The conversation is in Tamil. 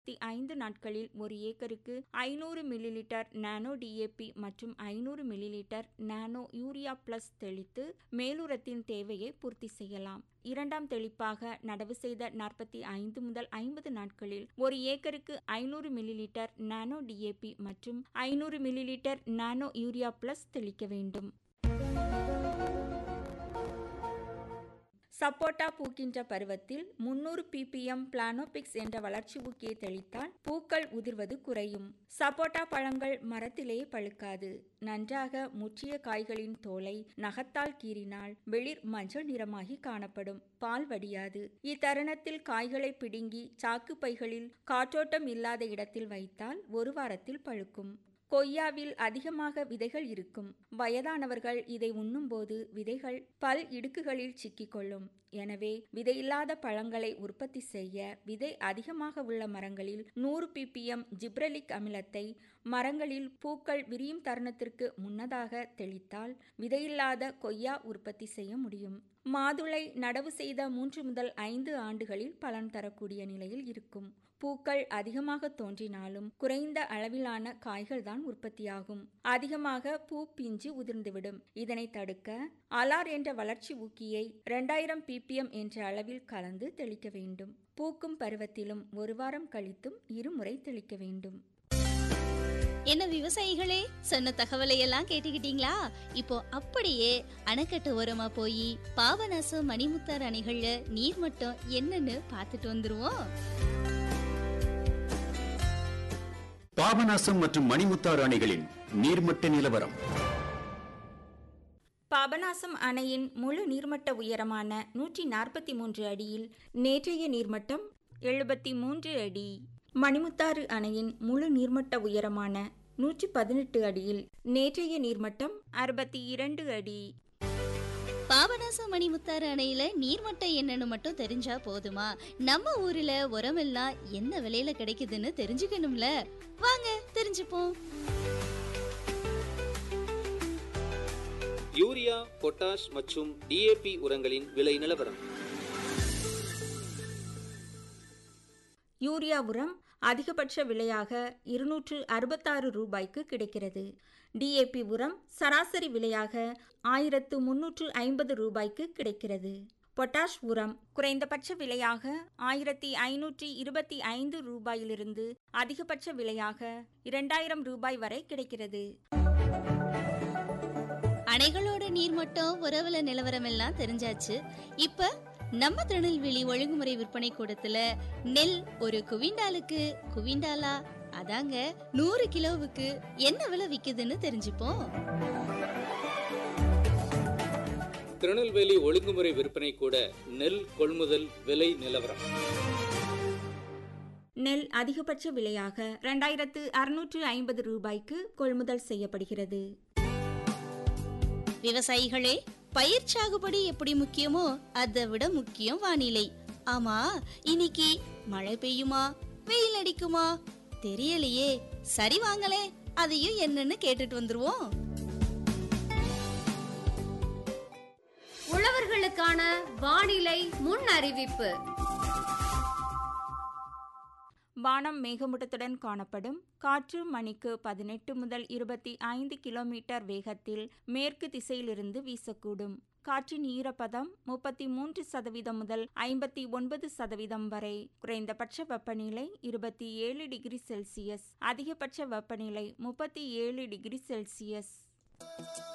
ஐந்து நாட்களில் ஒரு ஏக்கருக்கு ஐநூறு மில்லிலிட்டர் நானோ டிஏபி மற்றும் ஐநூறு மில்லிலிட்டர் நானோ யூரியா பிளஸ் தெளித்து மேலுரத்தின் தேவையை பூர்த்தி செய்யலாம் இரண்டாம் தெளிப்பாக நடவு செய்த நாற்பத்தி ஐந்து முதல் ஐம்பது நாட்களில் ஒரு ஏக்கருக்கு ஐநூறு மில்லிலிட்டர் நானோ டிஏபி மற்றும் ஐநூறு மில்லிலிட்டர் நானோ யூரியா பிளஸ் தெளிக்க வேண்டும் சப்போட்டா பூக்கின்ற பருவத்தில் முன்னூறு பிபிஎம் பிளானோபிக்ஸ் என்ற வளர்ச்சி ஊக்கியை தெளித்தால் பூக்கள் உதிர்வது குறையும் சப்போட்டா பழங்கள் மரத்திலேயே பழுக்காது நன்றாக முற்றிய காய்களின் தோலை நகத்தால் கீறினால் வெளிர் மஞ்சள் நிறமாகி காணப்படும் பால் வடியாது இத்தருணத்தில் காய்களை பிடுங்கி சாக்கு பைகளில் காற்றோட்டம் இல்லாத இடத்தில் வைத்தால் ஒரு வாரத்தில் பழுக்கும் கொய்யாவில் அதிகமாக விதைகள் இருக்கும் வயதானவர்கள் இதை உண்ணும்போது விதைகள் பல் இடுக்குகளில் சிக்கிக்கொள்ளும் எனவே விதையில்லாத பழங்களை உற்பத்தி செய்ய விதை அதிகமாக உள்ள மரங்களில் நூறு பிபிஎம் ஜிப்ரலிக் அமிலத்தை மரங்களில் பூக்கள் விரியும் தருணத்திற்கு முன்னதாக தெளித்தால் விதையில்லாத கொய்யா உற்பத்தி செய்ய முடியும் மாதுளை நடவு செய்த மூன்று முதல் ஐந்து ஆண்டுகளில் பலன் தரக்கூடிய நிலையில் இருக்கும் பூக்கள் அதிகமாக தோன்றினாலும் குறைந்த அளவிலான காய்கள் தான் உற்பத்தியாகும் அதிகமாக பூ பிஞ்சு உதிர்ந்துவிடும் இதனை தடுக்க அலார் என்ற வளர்ச்சி ஊக்கியை இரண்டாயிரம் பிபிஎம் என்ற அளவில் கலந்து தெளிக்க வேண்டும் பூக்கும் பருவத்திலும் ஒரு வாரம் கழித்தும் இருமுறை தெளிக்க வேண்டும் என்ன விவசாயிகளே சொன்ன தகவலை எல்லாம் கேட்டுக்கிட்டீங்களா இப்போ அப்படியே அணைக்கட்டு ஓரமா போய் பாபநாசம் மணிமுத்தார் அணைகள்ல நீர் மட்டம் என்னன்னு பார்த்துட்டு வந்துருவோம் பாபநாசம் மற்றும் மணிமுத்தாறு அணைகளின் நீர்மட்ட நிலவரம் பாபநாசம் அணையின் முழு நீர்மட்ட உயரமான நூற்றி நாற்பத்தி மூன்று அடியில் நேற்றைய நீர்மட்டம் எழுபத்தி மூன்று அடி மணிமுத்தாறு அணையின் முழு நீர்மட்ட உயரமான நூற்றி பதினெட்டு அடியில் நேற்றைய நீர்மட்டம் அறுபத்தி இரண்டு அடி பாபநாசம் மணிமுத்தாறு அணையில நீர்மட்டம் என்னன்னு மட்டும் தெரிஞ்சா போதுமா நம்ம ஊர்ல உரமெல்லாம் என்ன விலையில கிடைக்குதுன்னு தெரிஞ்சுக்கணும்ல வாங்க தெரிஞ்சுப்போம் யூரியா பொட்டாஷ் மற்றும் டிஏபி உரங்களின் விலை நிலவரம் யூரியா உரம் அதிகபட்ச விலையாக இருநூற்று அறுபத்தாறு ரூபாய்க்கு கிடைக்கிறது டிஏபி உரம் சராசரி விலையாக ஆயிரத்து முன்னூற்று ஐம்பது ரூபாய்க்கு கிடைக்கிறது பொட்டாஷ் உரம் குறைந்தபட்ச விலையாக ஆயிரத்தி ஐநூற்றி இருபத்தி ஐந்து ரூபாயிலிருந்து அதிகபட்ச விலையாக இரண்டாயிரம் ரூபாய் வரை கிடைக்கிறது அணைகளோட நீர்மட்டம் உறவுல நிலவரம் எல்லாம் தெரிஞ்சாச்சு இப்ப நம்ம திருநெல்வேலி ஒழுங்குமுறை விற்பனை கூடத்துல நெல் ஒரு குவிண்டாலுக்கு குவிண்டாலா அதாங்க நூறு கிலோவுக்கு என்ன விலை விக்குதுன்னு தெரிஞ்சுப்போம் திருநெல்வேலி ஒழுங்குமுறை விற்பனை கூட நெல் கொள்முதல் விலை நிலவரம் நெல் அதிகபட்ச விலையாக இரண்டாயிரத்து அறுநூற்று ஐம்பது ரூபாய்க்கு கொள்முதல் செய்யப்படுகிறது விவசாயிகளே பயிர் சாகுபடி எப்படி முக்கியமோ அதை விட முக்கியம் வானிலை ஆமா இன்னைக்கு மழை பெய்யுமா வெயில் அடிக்குமா தெரியலையே சரி வாங்களே அதையும் என்னன்னு கேட்டுட்டு வந்துருவோம் உழவர்களுக்கான வானிலை முன் அறிவிப்பு வானம் மேகமூட்டத்துடன் காணப்படும் காற்று மணிக்கு பதினெட்டு முதல் இருபத்தி ஐந்து கிலோமீட்டர் வேகத்தில் மேற்கு திசையிலிருந்து வீசக்கூடும் காற்றின் ஈரப்பதம் முப்பத்தி மூன்று சதவீதம் முதல் ஐம்பத்தி ஒன்பது சதவீதம் வரை குறைந்தபட்ச வெப்பநிலை இருபத்தி ஏழு டிகிரி செல்சியஸ் அதிகபட்ச வெப்பநிலை முப்பத்தி ஏழு டிகிரி செல்சியஸ்